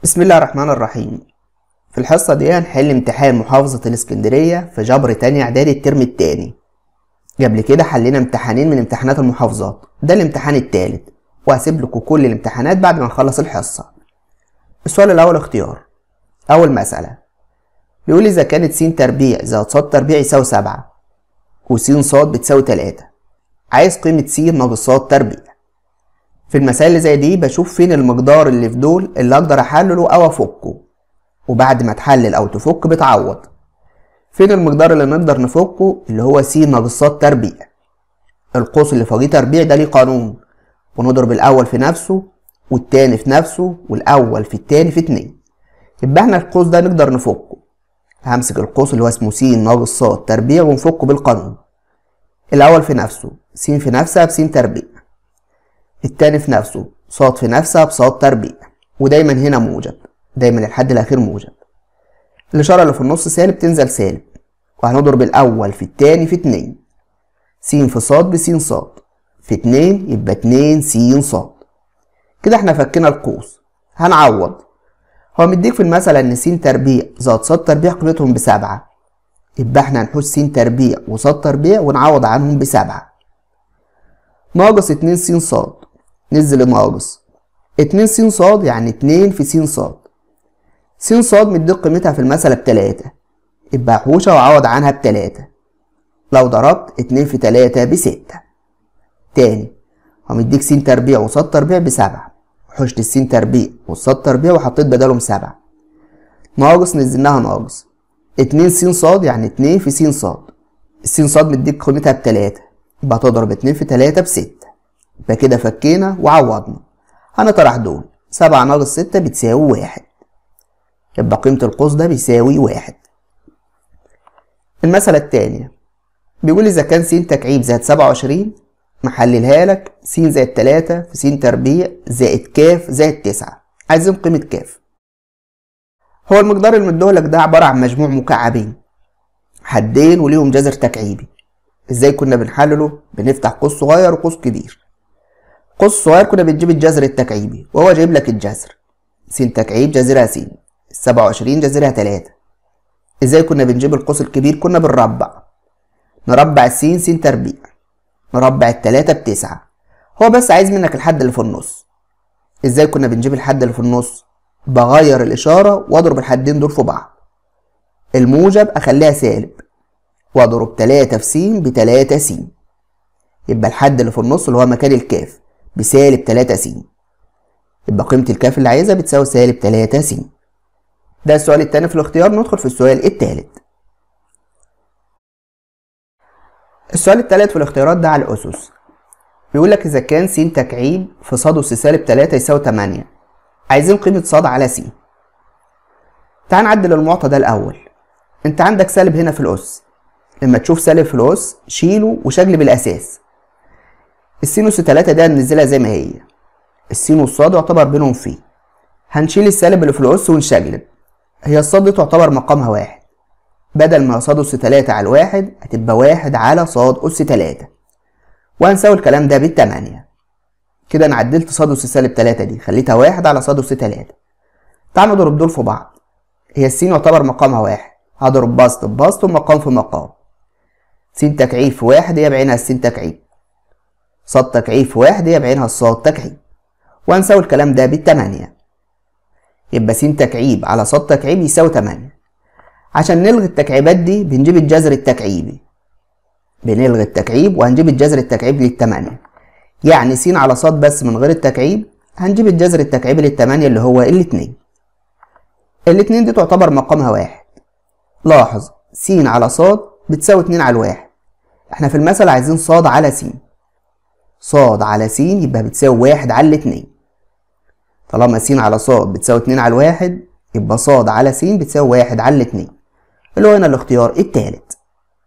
بسم الله الرحمن الرحيم في الحصة دي هنحل امتحان محافظة الاسكندرية في جبر تاني اعدادي الترم التاني قبل كده حلينا امتحانين من امتحانات المحافظات ده الامتحان التالت وهسيب لكم كل الامتحانات بعد ما نخلص الحصة السؤال الأول اختيار أول مسألة بيقول إذا كانت س تربيع زائد ص تربيع يساوي سبعة وس ص بتساوي تلاتة عايز قيمة س ناقص ص تربيع في المسائل اللي زي دي بشوف فين المقدار اللي في دول اللي اقدر احلله او افكه وبعد ما تحلل او تفك بتعوض فين المقدار اللي نقدر نفكه اللي هو س ناقص ص تربيع القوس اللي فوقيه تربيع ده ليه قانون ونضرب الاول في نفسه والتاني في نفسه والاول في التاني في اتنين يبقى احنا القوس ده نقدر نفكه همسك القوس اللي هو اسمه س ناقص ص تربيع ونفكه بالقانون الاول في نفسه س في نفسها بس تربيع التاني في نفسه صاد في نفسها بصاد تربيع ودايما هنا موجب دايما الحد الاخير موجب الاشاره اللي في النص سالب تنزل سالب وهنضرب الاول في التاني في اتنين س في صاد بس صاد في اتنين يبقى اتنين س صاد كده احنا فكينا القوس هنعوض هو مديك في المسألة إن س تربيع زائد ص تربيع قيمتهم بسبعة يبقى احنا هنحوش س تربيع وص تربيع ونعوض عنهم بسبعة ناقص اتنين س صاد نزل ناقص اتنين س صاد يعني اتنين في س صاد س صاد مديك قيمتها في المسألة بتلاتة يبقى حوشة وعوض عنها بتلاتة لو ضربت اتنين في تلاتة بستة تاني هو مديك س تربيع وص تربيع بسبعة حوشت الس تربيع والص تربيع وحطيت بدلهم سبعة ناقص نزلناها ناقص اتنين س صاد يعني اتنين في س صاد الس صاد مديك قيمتها بتلاتة يبقى تضرب اتنين في تلاتة بستة يبقى كده فكينا وعوضنا هنطرح دول سبعة ناقص ستة بتساوي واحد يبقى قيمة القوس ده بيساوي واحد المسألة التانية بيقول إذا كان س تكعيب زائد سبعة وعشرين محللها لك س زائد تلاتة في س تربيع زائد ك زائد تسعة عايزين قيمة ك هو المقدار اللي مديهولك ده عبارة عن مجموع مكعبين حدين وليهم جذر تكعيبي ازاي كنا بنحلله بنفتح قوس صغير وقوس كبير قوس صغير كنا بنجيب الجذر التكعيبي وهو جايب لك الجذر س تكعيب جذرها س السبعة وعشرين جذرها تلاتة ازاي كنا بنجيب القوس الكبير كنا بنربع نربع السين س تربيع نربع التلاتة بتسعة هو بس عايز منك الحد اللي في النص ازاي كنا بنجيب الحد اللي في النص بغير الاشارة واضرب الحدين دول في بعض الموجب اخليها سالب واضرب تلاتة في س بتلاتة س يبقى الحد اللي في النص اللي هو مكان الكاف بسالب تلاتة س يبقى قيمة الكاف اللي عايزها بتساوي سالب تلاتة س ده السؤال التاني في الاختيار ندخل في السؤال التالت السؤال التالت في الاختيارات ده على الأسس بيقول لك إذا كان س تكعيب في ص أس سالب تلاتة يساوي تمانية عايزين قيمة ص على س تعال نعدل المعطى ده الأول أنت عندك سالب هنا في الأس لما تشوف سالب في الأس شيله وشجل بالأساس السينوس تلاتة ده ننزلها زي ما هي السين والصاد يعتبر بينهم فيه هنشيل السالب اللي في الأس ونشجلب هي الصاد دي تعتبر مقامها واحد بدل ما صاد أس تلاتة على الواحد هتبقى واحد على صاد أس تلاتة وهنساوي الكلام ده بالتمانية كده أنا عدلت صاد أس سالب تلاتة دي خليتها واحد على صاد أس تلاتة تعال نضرب دول في بعض هي السين يعتبر مقامها واحد هضرب بسط ببسط ومقام في مقام س تكعيب في واحد هي بعينها الس تكعيب صاد تكعيب في واحد هي بعينها الصاد تكعيب وهنساوي الكلام ده بالتمانية يبقى س تكعيب على صاد تكعيب يساوي تمانية عشان نلغي التكعيبات دي بنجيب الجذر التكعيبي بنلغي التكعيب وهنجيب الجذر التكعيبي للتمانية يعني س على صاد بس من غير التكعيب هنجيب الجذر التكعيبي للتمانية اللي هو الاتنين الاتنين دي تعتبر مقامها واحد لاحظ س على صاد بتساوي اتنين على الواحد احنا في المثل عايزين صاد على س صاد على س يبقى بتساوي واحد على الاتنين طالما س على صاد بتساوي اتنين على الواحد يبقى صاد على س بتساوي واحد على الاتنين اللي هو هنا الاختيار التالت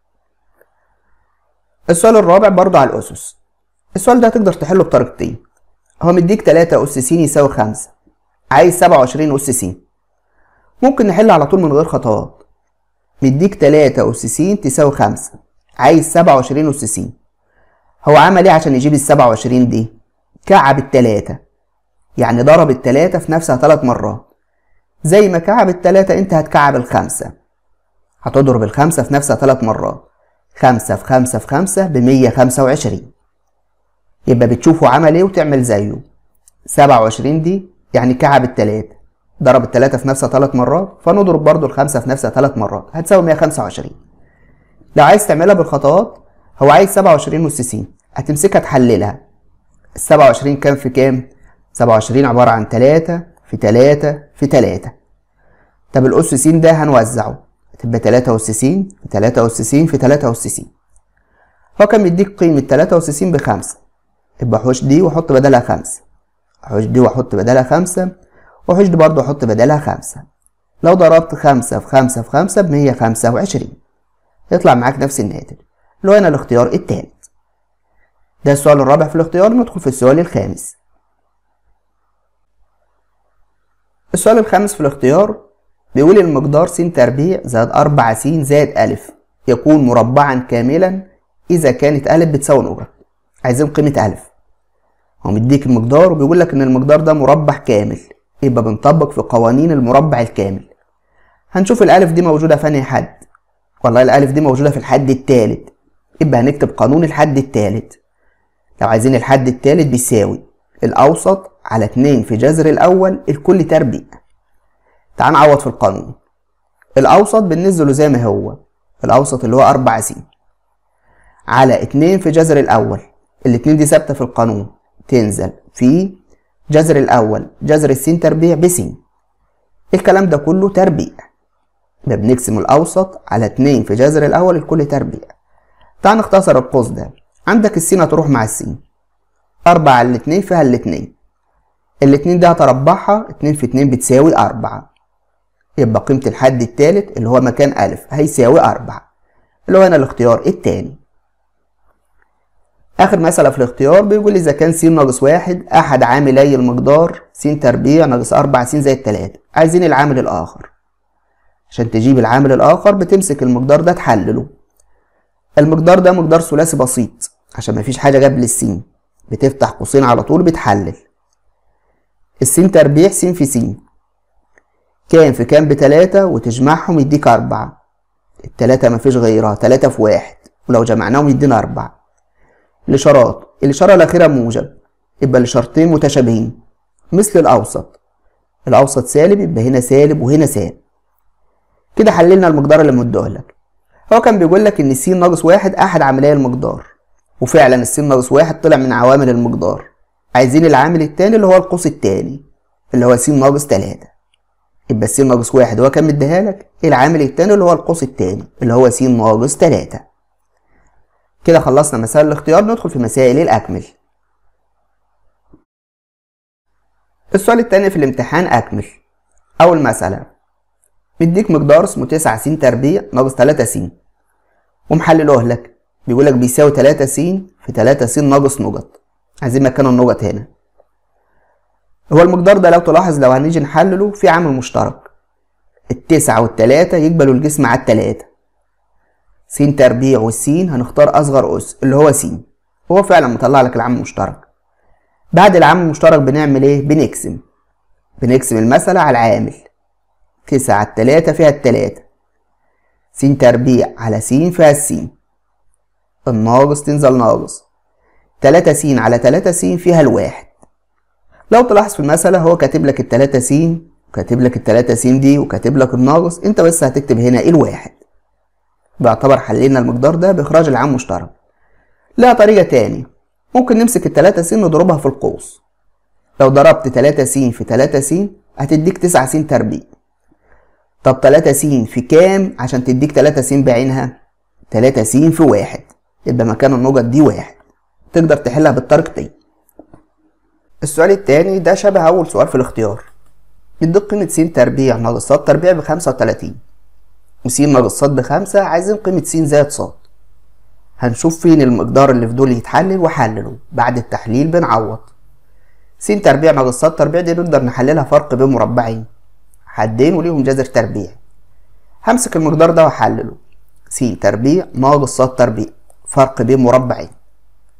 السؤال الرابع برضه على الأسس السؤال ده هتقدر تحله بطريقتين هو مديك تلاتة أس س يساوي خمسة عايز سبعة وعشرين أس س ممكن نحل على طول من غير خطوات مديك تلاتة أس س تساوي خمسة عايز سبعة وعشرين أس س هو عمل ايه عشان يجيب السبعة وعشرين دي؟ كعب التلاتة يعني ضرب التلاتة في نفسها تلات مرات زي ما كعب التلاتة انت هتكعب الخمسة هتضرب الخمسة في نفسها تلات مرات خمسة في خمسة في خمسة بمية خمسة وعشرين يبقى بتشوفه عمل ايه وتعمل زيه سبعة وعشرين دي يعني كعب التلاتة ضرب التلاتة في نفسها تلات مرات فنضرب برضو الخمسة في نفسها تلات مرات هتساوي مية خمسة وعشرين لو عايز تعملها بالخطوات هو عايز سبعة وعشرين والسيسين هتمسكها تحللها السبعة وعشرين كام في كام؟ سبعة وعشرين عبارة عن تلاتة في تلاتة في تلاتة طب الأس س ده هنوزعه تبقى تلاتة أس س في تلاتة أس س في تلاتة أس س هو كان مديك قيمة تلاتة أس س بخمسة يبقى حوش دي وأحط بدلها خمسة حوش دي وأحط بدلها خمسة وحوش دي برضه أحط بدلها خمسة لو ضربت خمسة في خمسة في خمسة بمية خمسة وعشرين يطلع معاك نفس الناتج اللي هو هنا الاختيار التالت ده السؤال الرابع في الاختيار ندخل في السؤال الخامس السؤال الخامس في الاختيار بيقول المقدار س تربيع زائد أربعة س زائد ألف يكون مربعا كاملا إذا كانت ألف بتساوي نقط عايزين قيمة ألف هو مديك المقدار وبيقول لك إن المقدار ده مربع كامل يبقى بنطبق في قوانين المربع الكامل هنشوف الألف دي موجودة في أنهي حد والله الألف دي موجودة في الحد التالت يبقى هنكتب قانون الحد التالت لو عايزين الحد التالت بيساوي الأوسط على اتنين في جذر الأول الكل تربيع تعال نعوض في القانون الأوسط بننزله زي ما هو الأوسط اللي هو أربعة س على اتنين في جذر الأول الاتنين دي ثابتة في القانون تنزل في جذر الأول جذر السين تربيع بسين الكلام ده كله تربيع ده بنقسم الأوسط على اتنين في جذر الأول الكل تربيع تعال نختصر القوس ده عندك السين هتروح مع السين أربعة على الاتنين فيها الاتنين الاتنين ده هتربعها اتنين في اتنين بتساوي أربعة يبقى قيمة الحد التالت اللي هو مكان ألف هيساوي أربعة اللي هو هنا الاختيار التاني آخر مسألة في الاختيار بيقول إذا كان س ناقص واحد أحد عاملي المقدار س تربيع ناقص أربعة س زائد تلاتة عايزين العامل الآخر عشان تجيب العامل الآخر بتمسك المقدار ده تحلله المقدار ده مقدار ثلاثي بسيط عشان مفيش حاجة قبل السين بتفتح قوسين على طول بتحلل السين تربيع س في س كام في كام بتلاتة وتجمعهم يديك أربعة التلاتة مفيش غيرها تلاتة في واحد ولو جمعناهم يدينا أربعة الإشارات الإشارة الأخيرة موجب يبقى الإشارتين متشابهين مثل الأوسط الأوسط سالب يبقى هنا سالب وهنا سالب كده حللنا المقدار اللي مديهولك هو كان بيقول لك إن س ناقص واحد أحد عاملي المقدار وفعلا الس ناقص واحد طلع من عوامل المقدار عايزين العامل التاني اللي هو القوس التاني اللي هو س ناقص تلاتة يبقى الس ناقص واحد هو كان مديها لك العامل التاني اللي هو القوس التاني اللي هو س ناقص تلاتة كده خلصنا مسائل الاختيار ندخل في مسائل الأكمل السؤال التاني في الامتحان أكمل أول مسألة مديك مقدار اسمه تسعة س تربيع ناقص تلاتة س ومحلله لك بيقولك بيساوي تلاتة س في تلاتة س ناقص نقط عايزين مكان النقط هنا هو المقدار ده لو تلاحظ لو هنيجي نحلله في عامل مشترك التسعة والتلاتة يقبلوا الجسم على التلاتة س تربيع والسين هنختار أصغر أس اللي هو س هو فعلا مطلع لك العامل المشترك بعد العامل المشترك بنعمل ايه؟ بنقسم بنقسم المسألة على العامل تسعة على التلاتة فيها التلاتة س تربيع على س فيها السين الناقص تنزل ناقص تلاتة س على تلاتة س فيها الواحد لو تلاحظ في المسألة هو كاتب لك التلاتة س وكاتب لك التلاتة س دي وكاتب لك الناقص انت بس هتكتب هنا الواحد بيعتبر حلينا المقدار ده بإخراج العام مشترك لها طريقة تاني ممكن نمسك التلاتة س نضربها في القوس لو ضربت تلاتة س في تلاتة س هتديك تسعة س تربيع طب تلاتة س في كام عشان تديك تلاتة س بعينها تلاتة س في واحد يبقى مكان النقط دي واحد تقدر تحلها بالطريقتين السؤال التاني ده شبه أول سؤال في الاختيار بيديك قيمة س تربيع ناقص ص تربيع بخمسة وتلاتين وس ناقص ص بخمسة عايزين قيمة س زائد ص هنشوف فين المقدار اللي في دول يتحلل وحلله بعد التحليل بنعوض س تربيع ناقص ص تربيع دي نقدر نحللها فرق بين مربعين حدين وليهم جذر تربيع همسك المقدار ده واحلله س تربيع ناقص ص تربيع فرق بين مربعين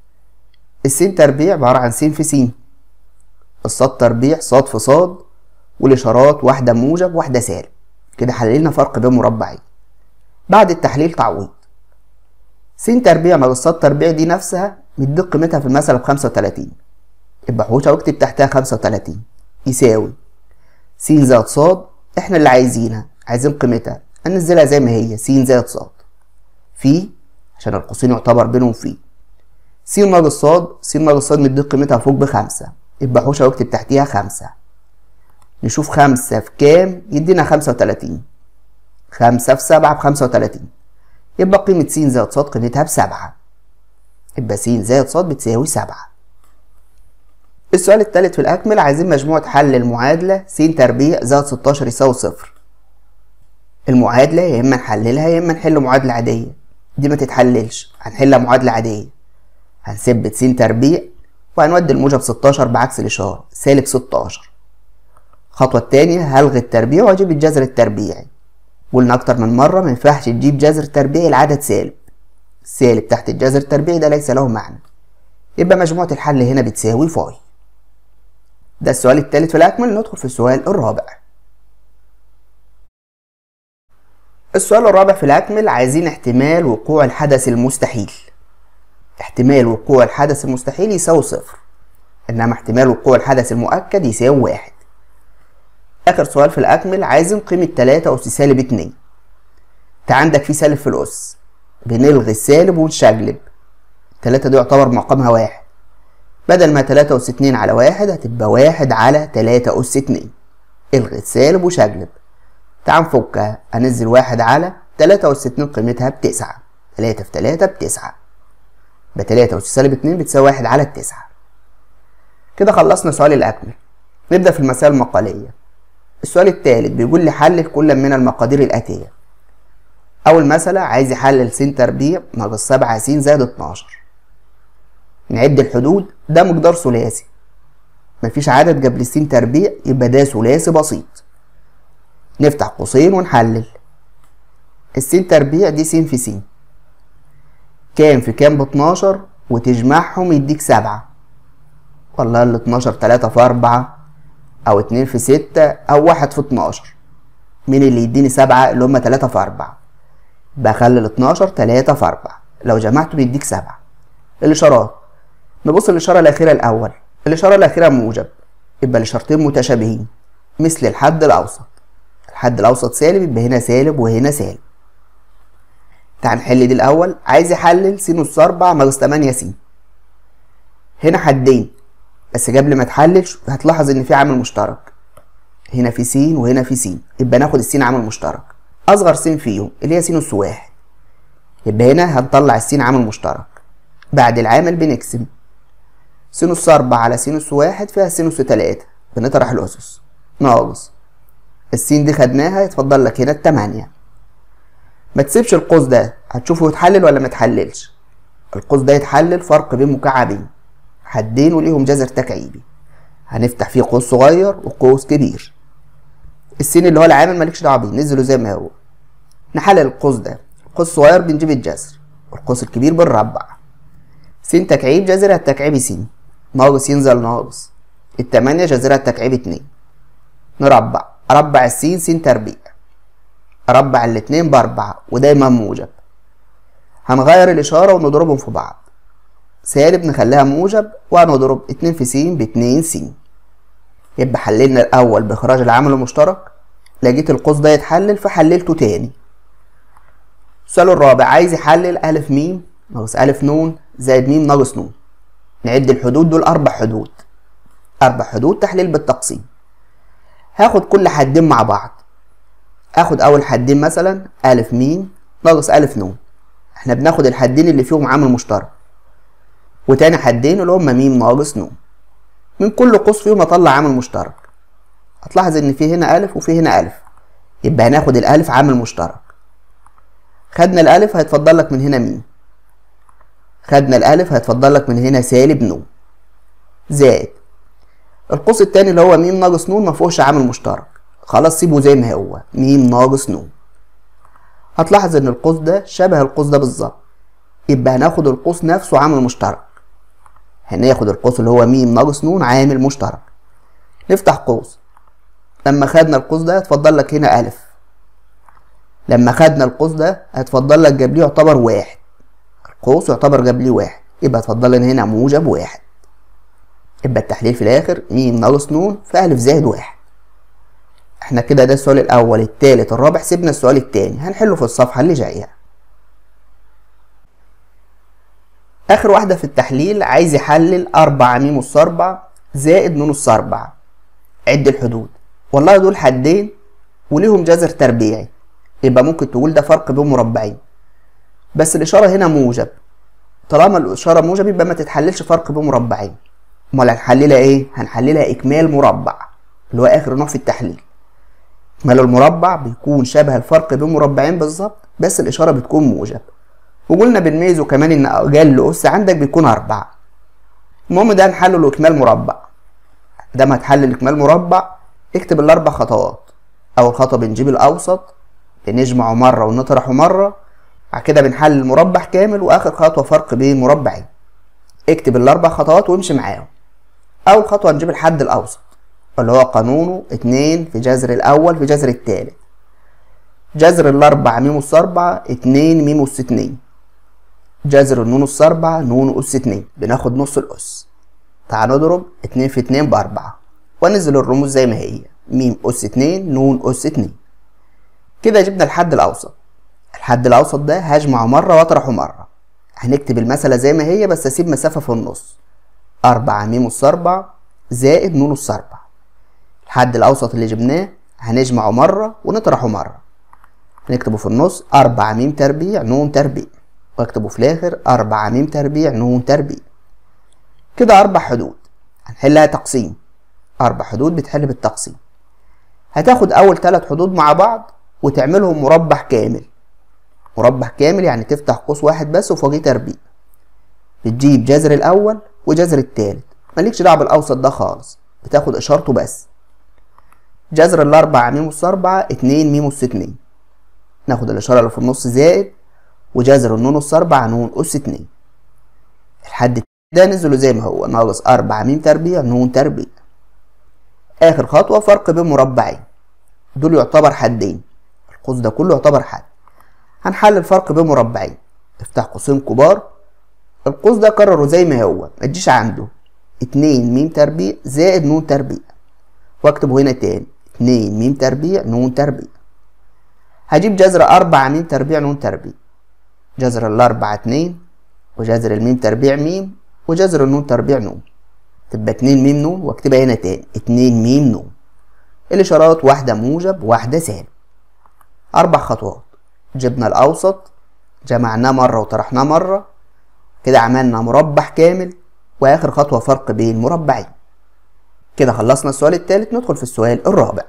الس تربيع عبارة عن س في س الصاد تربيع صاد في صاد والإشارات واحدة موجب واحدة سالب كده حللنا فرق بين مربعين بعد التحليل تعويض س تربيع ناقص ص تربيع دي نفسها مديك قيمتها في المسألة بخمسة وتلاتين يبقى حوشة واكتب تحتها خمسة وتلاتين يساوي س زائد ص احنا اللي عايزينها عايزين قيمتها هننزلها زي ما هي س زائد ص في عشان القوسين يعتبر بينهم في س ناقص ص س ناقص ص مديك قيمتها فوق بخمسة يبقى حوشة واكتب تحتيها خمسة نشوف خمسة في كام يدينا خمسة وتلاتين خمسة في سبعة بخمسة وتلاتين يبقى قيمة س زائد ص قيمتها بسبعة يبقى س زائد ص بتساوي سبعة السؤال التالت في الأكمل عايزين مجموعة حل المعادلة س تربيع زائد ستاشر يساوي صفر المعادلة يا إما نحللها يا إما نحل معادلة عادية دي ما تتحللش هنحلها معادلة عادية هنثبت س تربيع وهنودي الموجب ستاشر بعكس الإشارة سالب ستاشر الخطوة التانية هلغي التربيع وأجيب الجذر التربيعي قلنا أكتر من مرة مينفعش تجيب جذر تربيعي العدد سالب السالب تحت الجذر التربيعي ده ليس له معنى يبقى مجموعة الحل هنا بتساوي فاي ده السؤال التالت في الأكمل ندخل في السؤال الرابع السؤال الرابع في الأكمل عايزين احتمال وقوع الحدث المستحيل احتمال وقوع الحدث المستحيل يساوي صفر إنما احتمال وقوع الحدث المؤكد يساوي واحد آخر سؤال في الأكمل عايزين قيمة تلاتة أس سالب اتنين أنت عندك في سالب في الأس بنلغي السالب ونشقلب تلاتة دي يعتبر مقامها واحد بدل ما تلاتة أس اتنين على واحد هتبقى واحد على تلاتة أس اتنين الغي السالب وشقلب تعال نفكها هنزل واحد على تلاتة أس اتنين قيمتها بتسعة تلاتة في تلاتة بتسعة يبقى تلاتة أس سالب اتنين بتساوي واحد على التسعة كده خلصنا سؤال الأكمل نبدأ في المسائل المقالية السؤال التالت بيقول لي حلل كل من المقادير الآتية أول مسألة عايز يحلل س تربيع ناقص سبعة س زائد اتناشر نعد الحدود ده مقدار ثلاثي مفيش عدد قبل س تربيع يبقى ده ثلاثي بسيط نفتح قوسين ونحلل الس تربيع دي س في س كام في كام باتناشر وتجمعهم يديك سبعة والله ال 12 تلاتة في أربعة أو اتنين في ستة أو واحد في اتناشر مين اللي يديني سبعة اللي هما تلاتة في أربعة بخلي ال 12 تلاتة في أربعة لو جمعته بيديك سبعة الإشارات نبص الإشارة الأخيرة الأول الإشارة الأخيرة موجب يبقى الإشارتين متشابهين مثل الحد الأوسط الحد الأوسط سالب يبقى هنا سالب وهنا سالب تعال نحل دي الأول عايز يحلل س أس أربعة ناقص تمانية س هنا حدين بس قبل ما تحلل هتلاحظ إن في عامل مشترك هنا في س وهنا في س يبقى ناخد السين عامل مشترك أصغر س فيهم اللي هي س أس واحد يبقى هنا هنطلع السين عامل مشترك بعد العامل بنقسم س أس أربعة على س أس واحد فيها س أس تلاتة بنطرح الأسس ناقص السين دي خدناها يتفضل لك هنا التمانية ما تسيبش القوس ده هتشوفه يتحلل ولا ما يتحللش القوس ده يتحلل فرق بين مكعبين حدين وليهم جذر تكعيبي هنفتح فيه قوس صغير وقوس كبير السين اللي هو العامل مالكش دعوه بيه نزله زي ما هو نحلل القوس ده القوس الصغير بنجيب الجذر والقوس الكبير بنربع س تكعيب جذرها التكعيبي س ناقص ينزل ناقص التمانية جذرها التكعيبي اتنين نربع أربع السين س تربيع أربع الاتنين بأربعة ودايما موجب هنغير الإشارة ونضربهم في بعض سالب نخليها موجب وهنضرب اتنين في س باتنين س يبقى حللنا الأول بإخراج العامل المشترك لقيت القوس ده يتحلل فحللته تاني السؤال الرابع عايز يحلل ألف ميم ناقص ألف نون زائد ميم ناقص نون نعد الحدود دول أربع حدود أربع حدود تحليل بالتقسيم هاخد كل حدين مع بعض اخد اول حدين مثلا الف ميم ناقص الف نون احنا بناخد الحدين اللي فيهم عامل مشترك وتاني حدين اللي هما ميم ناقص نون من كل قوس فيهم اطلع عامل مشترك هتلاحظ ان في هنا الف وفي هنا الف يبقى هناخد الالف عامل مشترك خدنا الالف هيتفضل لك من هنا ميم خدنا الالف هيتفضل لك من هنا سالب نون زائد القوس التاني اللي هو ميم ناقص نون مفيهوش عامل مشترك خلاص سيبه زي ما هو ميم ناقص نون هتلاحظ ان القوس ده شبه القوس ده بالظبط يبقى هناخد القوس نفسه عامل مشترك هناخد القوس اللي هو ميم ناقص نون عامل مشترك نفتح قوس لما خدنا القوس ده هتفضل لك هنا ألف لما خدنا القوس ده هتفضل لك جنبيه يعتبر واحد القوس يعتبر جنبيه واحد يبقى هتفضل لنا هنا موجب واحد يبقى التحليل في الآخر م ناقص ن في ألف زائد واحد احنا كده ده السؤال الأول التالت الرابع سيبنا السؤال التاني هنحله في الصفحة اللي جاية آخر واحدة في التحليل عايز يحلل أربعة م أس أربع زائد ن أس أربع عد الحدود والله دول حدين وليهم جذر تربيعي يبقى ممكن تقول ده فرق بين مربعين بس الإشارة هنا موجب طالما الإشارة موجب يبقى ما تتحللش فرق بين مربعين أمال هنحللها إيه؟ هنحللها إكمال مربع اللي هو آخر نوع في التحليل إكمال المربع بيكون شبه الفرق بين مربعين بالظبط بس الإشارة بتكون موجب وقلنا بنميزه كمان إن أقل أس عندك بيكون أربعة المهم ده هنحلله إكمال مربع ده ما هتحلل إكمال مربع اكتب الأربع خطوات أول خطوة بنجيب الأوسط بنجمعه مرة ونطرحه مرة بعد كده بنحلل مربع كامل وآخر خطوة فرق بين مربعين اكتب الأربع خطوات وامشي معاهم أول خطوة نجيب الحد الأوسط اللي هو قانونه اتنين في جذر الأول في جذر التالت جذر الأربع م أس أربعة اتنين م أس اتنين جذر النون أس أربعة نون أس اتنين بناخد نص الأس تعال نضرب اتنين في اتنين بأربعة وانزل الرموز زي ما هي م أس اتنين نون أس اتنين كده جبنا الحد الأوسط الحد الأوسط ده هجمعه مرة وأطرحه مرة هنكتب المسألة زي ما هي بس أسيب مسافة في النص أربعة م أس أربعة زائد نون أس أربعة الحد الأوسط اللي جبناه هنجمعه مرة ونطرحه مرة هنكتبه في النص أربعة م تربيع نون تربيع واكتبه في الآخر أربعة م تربيع نون تربيع كده أربع حدود هنحلها تقسيم أربع حدود بتحل بالتقسيم هتاخد أول تلات حدود مع بعض وتعملهم مربع كامل مربع كامل يعني تفتح قوس واحد بس وفوقيه تربيع بتجيب جذر الأول وجذر التالت مالكش دعوة بالأوسط ده خالص بتاخد إشارته بس جذر الأربعة م أس أربعة اتنين م أس اتنين ناخد الإشارة اللي في النص زائد وجذر النون أس أربعة نون أس اتنين الحد ده نزله زي ما هو ناقص أربعة م تربيع نون تربيع آخر خطوة فرق بين مربعين دول يعتبر حدين القوس ده كله يعتبر حد هنحلل الفرق بين مربعين افتح قوسين كبار القوس ده كرره زي ما هو ما تجيش عنده اتنين م تربيع زائد نون تربيع واكتبه هنا تاني اتنين م تربيع نون تربيع هجيب جذر أربعة م تربيع نون تربيع جذر الأربعة اتنين وجذر الميم تربيع ميم وجذر النون تربيع نون تبقى اتنين ميم نون واكتبها هنا تاني اتنين ميم نون الإشارات واحدة موجب واحدة سالب أربع خطوات جبنا الأوسط جمعناه مرة وطرحناه مرة كده عملنا مربع كامل وآخر خطوة فرق بين مربعين كده خلصنا السؤال التالت ندخل في السؤال الرابع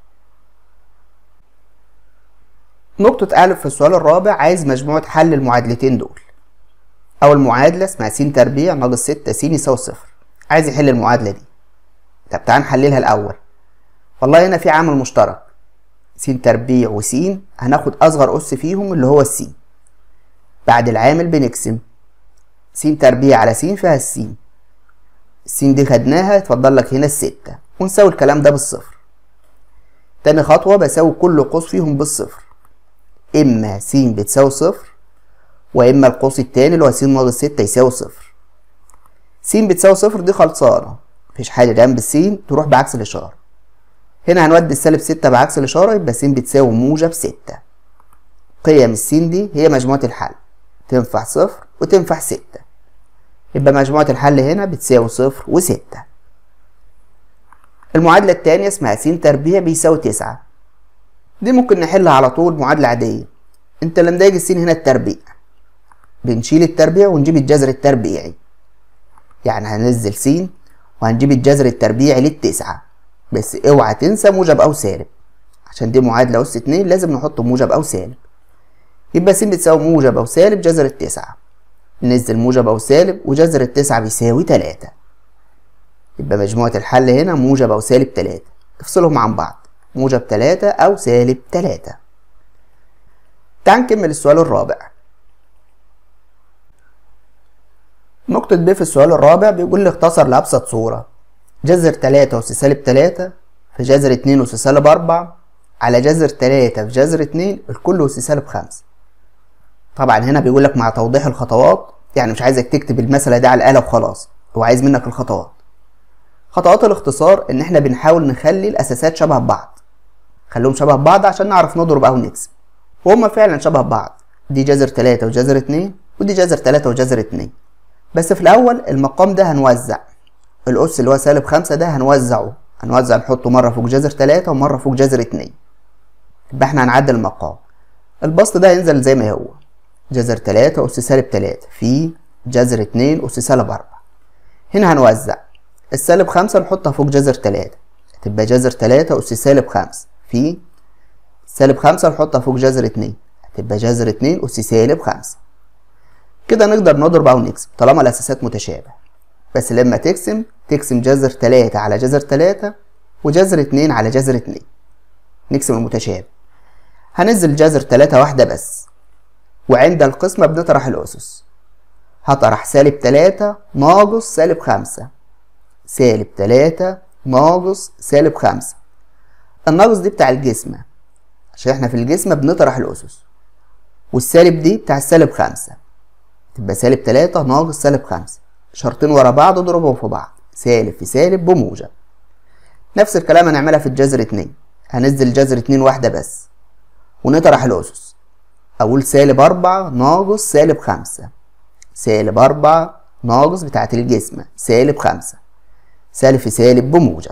نقطة ألف في السؤال الرابع عايز مجموعة حل المعادلتين دول أول معادلة اسمها س تربيع ناقص ستة س يساوي صفر عايز يحل المعادلة دي طب تعال نحللها الأول والله هنا في عامل مشترك س تربيع وس هناخد أصغر أس فيهم اللي هو الس بعد العامل بنقسم س تربيع على س فيها الس الس دي خدناها اتفضل لك هنا الستة ونساوي الكلام ده بالصفر تاني خطوة بساوي كل قوس فيهم بالصفر إما س بتساوي صفر وإما القوس التاني اللي هو س ناقص ستة يساوي صفر س بتساوي صفر دي خلصانة مفيش حاجة جنب السين تروح بعكس الإشارة هنا هنودي السالب ستة بعكس الإشارة يبقى س بتساوي موجب ستة قيم السين دي هي مجموعة الحل تنفع صفر وتنفع ستة يبقى مجموعة الحل هنا بتساوي صفر وستة المعادلة التانية اسمها س تربيع بيساوي تسعة دي ممكن نحلها على طول معادلة عادية انت اللي مضايق السين هنا التربيع بنشيل التربيع ونجيب الجذر التربيعي يعني هننزل س وهنجيب الجذر التربيعي للتسعة بس اوعى تنسى موجب او سالب عشان دي معادلة أس اتنين لازم نحط موجب أو سالب يبقى س بتساوي موجب أو سالب جذر التسعة ننزل موجب أو سالب وجذر التسعة بيساوي تلاتة يبقى مجموعة الحل هنا موجب أو سالب تلاتة افصلهم عن بعض موجب تلاتة أو سالب تلاتة تعال نكمل السؤال الرابع نقطة ب في السؤال الرابع بيقول لي اختصر لأبسط صورة جذر تلاتة أس سالب تلاتة في في جذر اتنين أس سالب أربعة على جذر تلاتة في جذر اتنين الكل أس سالب خمسة طبعا هنا بيقول لك مع توضيح الخطوات يعني مش عايزك تكتب المسألة دي على الآلة وخلاص هو عايز منك الخطوات خطوات الاختصار ان احنا بنحاول نخلي الاساسات شبه بعض خليهم شبه بعض عشان نعرف نضرب او نكسب وهما فعلا شبه بعض دي جذر تلاتة وجذر اتنين ودي جذر تلاتة وجذر اتنين بس في الاول المقام ده هنوزع الاس اللي هو سالب خمسة ده هنوزعه هنوزع نحطه مرة فوق جذر تلاتة ومرة فوق جذر اتنين يبقى احنا هنعدل المقام البسط ده هينزل زي ما هو جذر تلاتة أس سالب تلاتة في جذر اتنين أس سالب أربعة هنا هنوزع السالب خمسة نحطها فوق جذر تلاتة هتبقى جذر تلاتة أس سالب خمسة في سالب خمسة نحطها فوق جذر اتنين هتبقى جذر اتنين أس سالب خمسة كده نقدر نضرب أو نقسم طالما الأساسات متشابه بس لما تقسم تقسم جذر تلاتة على جذر تلاتة وجذر اتنين على جذر اتنين نقسم المتشابه هنزل جذر تلاتة واحدة بس وعند القسمة بنطرح الأسس هطرح سالب تلاتة ناقص سالب خمسة سالب تلاتة ناقص سالب خمسة الناقص دي بتاع الجسمة عشان احنا في الجسمة بنطرح الأسس والسالب دي بتاع السالب خمسة تبقى سالب تلاتة ناقص سالب خمسة شرطين ورا بعض اضربهم في بعض سالب في سالب بموجب نفس الكلام هنعملها في الجذر اتنين هنزل جذر اتنين واحدة بس ونطرح الأسس أقول سالب أربعة ناقص سالب خمسة سالب أربعة ناقص بتاعة الجسمة سالب خمسة سالب في سالب بموجب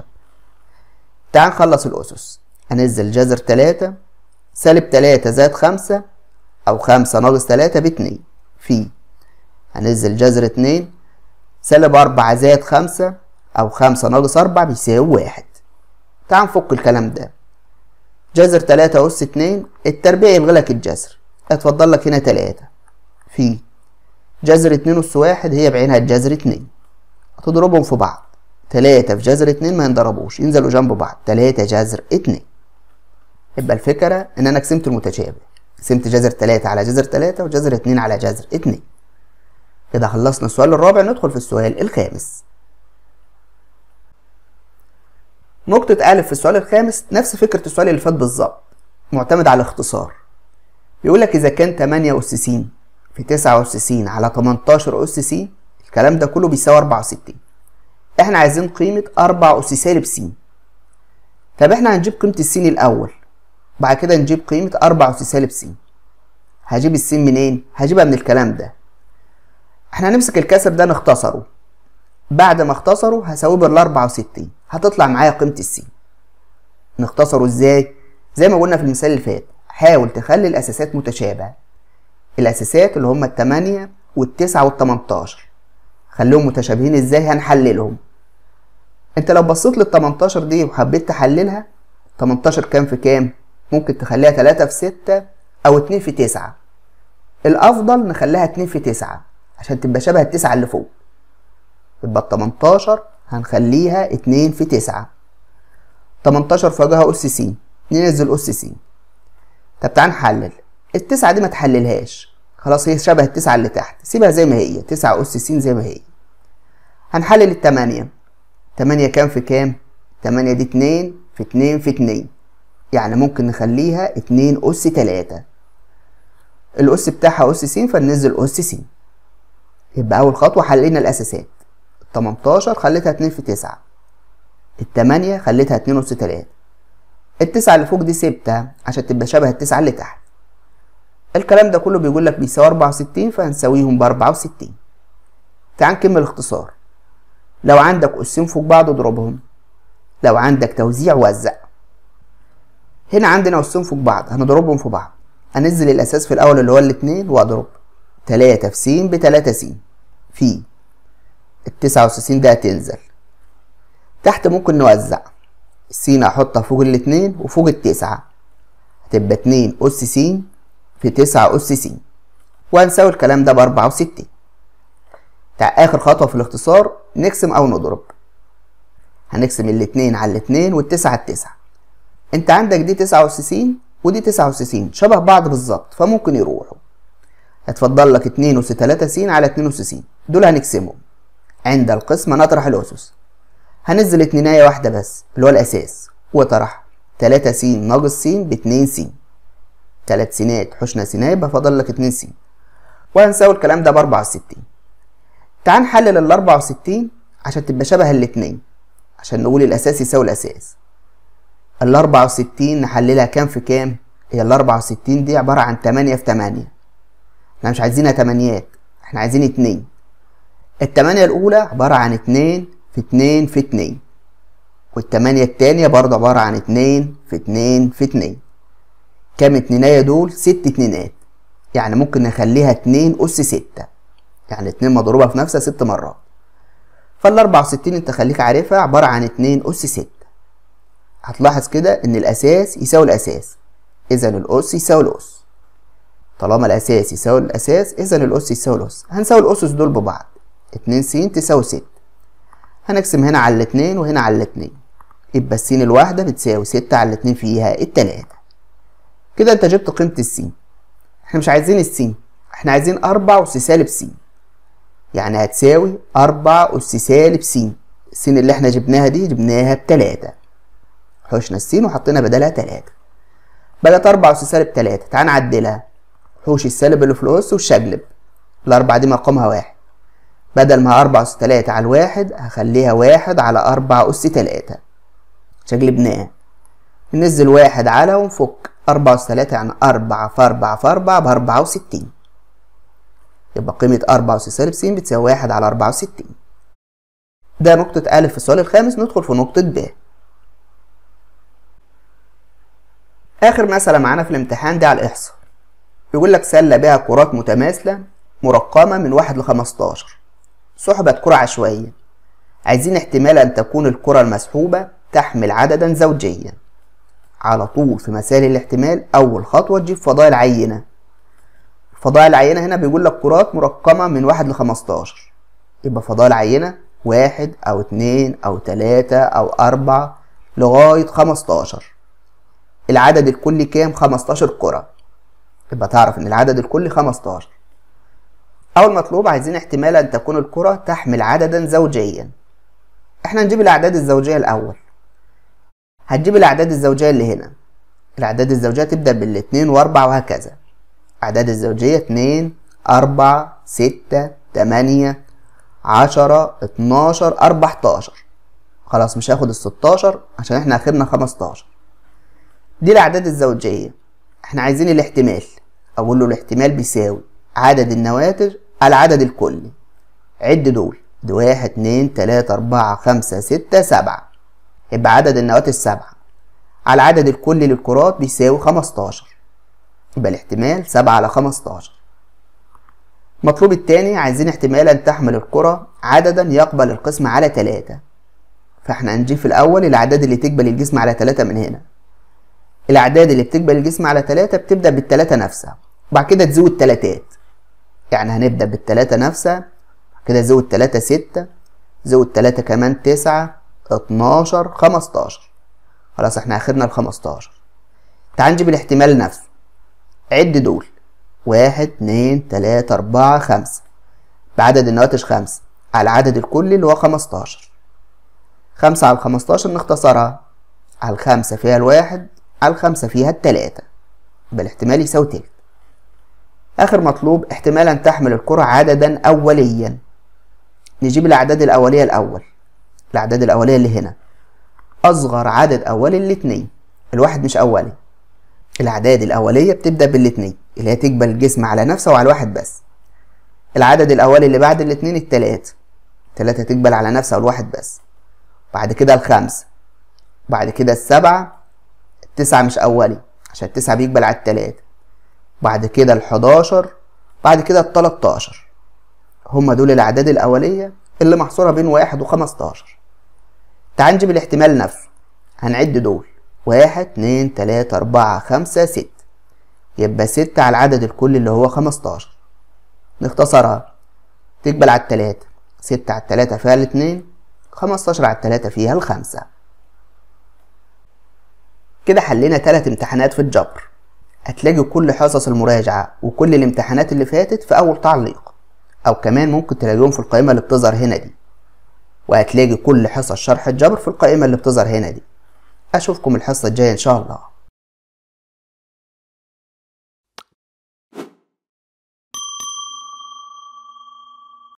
تعال نخلص الأسس هنزل جذر تلاتة سالب تلاتة زائد خمسة أو خمسة ناقص تلاتة باتنين في هنزل جذر اتنين سالب أربعة زائد خمسة أو خمسة ناقص أربعة بيساوي واحد تعال نفك الكلام ده جذر تلاتة أس اتنين التربيع يلغلك الجذر اتفضل لك هنا تلاتة في جذر اتنين أس واحد هي بعينها الجذر اتنين هتضربهم في بعض تلاتة في جذر اتنين ما ينضربوش ينزلوا جنب بعض تلاتة جذر اتنين يبقى الفكرة إن أنا قسمت المتشابه قسمت جذر تلاتة على جذر تلاتة وجذر اتنين على جذر اتنين كده خلصنا السؤال الرابع ندخل في السؤال الخامس نقطة ألف في السؤال الخامس نفس فكرة السؤال اللي فات بالظبط معتمد على الاختصار بيقول لك إذا كان 8 أس س في 9 أس س على 18 أس س الكلام ده كله بيساوي 64 احنا عايزين قيمة 4 أس سالب س طب احنا هنجيب قيمة السين الأول بعد كده نجيب قيمة 4 أس سالب س هجيب السين منين؟ هجيبها من الكلام ده احنا هنمسك الكسر ده نختصره بعد ما اختصره هساويه بال 64 هتطلع معايا قيمة السين نختصره ازاي؟ زي ما قلنا في المثال اللي فات حاول تخلي الأساسات متشابهة الأساسات اللي هما التمانية والتسعة والتمنتاشر خليهم متشابهين ازاي هنحللهم انت لو بصيت لل 18 دي وحبيت تحللها 18 كام في كام ممكن تخليها 3 في 6 او 2 في 9 الافضل نخليها 2 في 9 عشان تبقى شبه التسعة اللي فوق يبقى ال 18 هنخليها 2 في 9 18 فوقها اس س ننزل اس س طب تعال نحلل التسعة دي ما تحللهاش خلاص هي شبه التسعة اللي تحت سيبها زي ما هي 9 اس س زي ما هي هنحلل التمانية تمانية كام في كام؟ تمانية دي اتنين في اتنين في اتنين يعني ممكن نخليها اتنين أس تلاتة الأس بتاعها أس س فننزل أس س يبقى أول خطوة حلينا الأساسات التمنتاشر خليتها اتنين في تسعة التمانية خليتها اتنين أس تلاتة التسعة اللي فوق دي سبتها عشان تبقى شبه التسعة اللي تحت الكلام ده كله بيقول لك بيساوي أربعة وستين فهنساويهم بأربعة وستين تعال نكمل اختصار لو عندك أسين فوق بعض اضربهم لو عندك توزيع وزع هنا عندنا أسين فوق بعض هنضربهم في بعض هنزل الأساس في الأول اللي هو الاتنين وأضرب تلاتة في س بتلاتة س في التسعة وستين ده هتنزل تحت ممكن نوزع السين هحطها فوق الاتنين وفوق التسعة هتبقى اتنين أس س في تسعة أس س وهنساوي الكلام ده بأربعة وستين بتاع آخر خطوة في الاختصار نقسم أو نضرب هنقسم الاتنين على الاتنين والتسعة على التسعة انت عندك دي تسعة أس س ودي تسعة أس س شبه بعض بالظبط فممكن يروحوا هتفضل لك اتنين أس تلاتة س على اتنين أس س دول هنقسمهم عند القسمة نطرح الأسس هنزل اتنيناية واحدة بس اللي هو الأساس وطرح تلاتة س ناقص س باتنين س تلات سينات حشنا سينات يبقى فاضل لك اتنين س وهنساوي الكلام ده بأربعة وستين تعال نحلل الأربعة وستين عشان تبقى شبه الاتنين عشان نقول الأساس يساوي الأساس الأربعة وستين نحللها كام في كام؟ هي الأربعة وستين دي عبارة عن تمانية في تمانية احنا مش عايزينها تمانيات احنا عايزين اتنين التمانية الأولى عبارة عن اتنين في اتنين في اتنين والتمانية التانية برضه عبارة عن اتنين في اتنين في اتنين كام اتنينية دول؟ ست اتنينات يعني ممكن نخليها اتنين أس ستة يعني اتنين مضروبة في نفسها ست مرات فالأربعة وستين انت خليك عارفها عبارة عن اتنين أس ستة هتلاحظ كده إن الأساس يساوي الأساس إذا الأس يساوي الأس طالما الأساس يساوي الأساس إذا الأس يساوي الأس هنساوي الأسس دول ببعض اتنين س تساوي ستة هنقسم هنا على الاتنين وهنا على الاتنين يبقى السين الواحدة بتساوي ستة على الاتنين فيها التلاتة كده انت جبت قيمة السين احنا مش عايزين السين احنا عايزين أربعة أس سالب س يعني هتساوي أربعة أس سالب س السين اللي احنا جبناها دي جبناها بتلاتة حوشنا السين وحطينا بدلها تلاتة بقت أربعة أس سالب تلاتة تعال نعدلها حوش السالب اللي في الأس والشجلب الأربعة دي مقامها واحد بدل ما أربعة أس تلاتة على الواحد هخليها واحد على أربعة أس تلاتة شجلبناها ننزل واحد على ونفك أربعة أس تلاتة يعني أربعة في أربعة في أربعة بأربعة وستين يبقى قيمة أربعة أس سالب س بتساوي واحد على أربعة وستين ده نقطة أ في السؤال الخامس ندخل في نقطة ب آخر مسألة معانا في الامتحان دي على الإحصاء يقول لك سلة بها كرات متماثلة مرقمة من واحد لخمستاشر سحبت كرة عشوائية عايزين احتمال أن تكون الكرة المسحوبة تحمل عددا زوجيا على طول في مسائل الاحتمال أول خطوة تجيب فضائل عينة فضائل عينة هنا بيقول لك كرات مرقمة من واحد لخمستاشر يبقى فضائل عينة واحد أو اتنين أو تلاتة أو أربعة لغاية خمستاشر العدد الكلي كام؟ خمستاشر كرة يبقى تعرف إن العدد الكلي خمستاشر أول مطلوب عايزين احتمال أن تكون الكرة تحمل عددا زوجيا احنا نجيب الأعداد الزوجية الأول هتجيب الأعداد الزوجية اللي هنا الأعداد الزوجية تبدأ بالاتنين وأربعة وهكذا أعداد الزوجية اتنين أربعة ستة تمانية عشرة اتناشر أربعتاشر خلاص مش هاخد الستاشر عشان احنا آخرنا خمستاشر دي الأعداد الزوجية احنا عايزين الاحتمال أقول له الاحتمال بيساوي عدد النواتج على العدد الكلي عد دول دي واحد اتنين تلاتة أربعة خمسة ستة سبعة يبقى عدد النواتج سبعة على العدد الكلي للكرات بيساوي خمستاشر يبقى الاحتمال سبعة على خمستاشر المطلوب التاني عايزين احتمال أن تحمل الكرة عددا يقبل القسم على تلاتة فاحنا هنجيب في الأول الأعداد اللي تقبل الجسم على تلاتة من هنا الأعداد اللي بتقبل الجسم على تلاتة بتبدأ بالتلاتة نفسها وبعد كده تزود تلاتات يعني هنبدأ بالتلاتة نفسها كده زود تلاتة ستة زود تلاتة كمان تسعة اتناشر خمستاشر خلاص احنا اخرنا الخمستاشر تعال نجيب الاحتمال نفسه عد دول واحد اتنين تلاتة أربعة خمسة بعدد النواتج خمسة على العدد الكلي اللي هو خمستاشر خمسة على الخمستاشر نختصرها على الخمسة فيها الواحد على الخمسة فيها التلاتة يبقى الاحتمال يساوي تلت آخر مطلوب احتمال أن تحمل الكرة عددا أوليا نجيب الأعداد الأولية الأول الأعداد الأولية اللي هنا أصغر عدد أولي الاتنين الواحد مش أولي الأعداد الأولية بتبدأ بالاتنين اللي هي تقبل الجسم على نفسها وعلى واحد بس العدد الأولي اللي بعد الاتنين التلاتة التلاتة تقبل على نفسها والواحد بس بعد كده الخمسة بعد كده السبعة التسعة مش أولي عشان التسعة بيقبل على التلاتة بعد كده الحداشر بعد كده التلاتاشر هما دول الأعداد الأولية اللي محصورة بين واحد وخمستاشر تعال نجيب الاحتمال نفسه هنعد دول واحد اتنين تلاتة أربعة خمسة ستة يبقى ستة على العدد الكلي اللي هو خمستاشر نختصرها تقبل على التلاتة ستة على التلاتة فيها الاتنين خمستاشر على التلاتة فيها الخمسة كده حلينا تلات امتحانات في الجبر هتلاقي كل حصص المراجعة وكل الامتحانات اللي فاتت في أول تعليق أو كمان ممكن تلاقيهم في القائمة اللي بتظهر هنا دي وهتلاقي كل حصص شرح الجبر في القائمة اللي بتظهر هنا دي اشوفكم الحصة الجاية ان شاء الله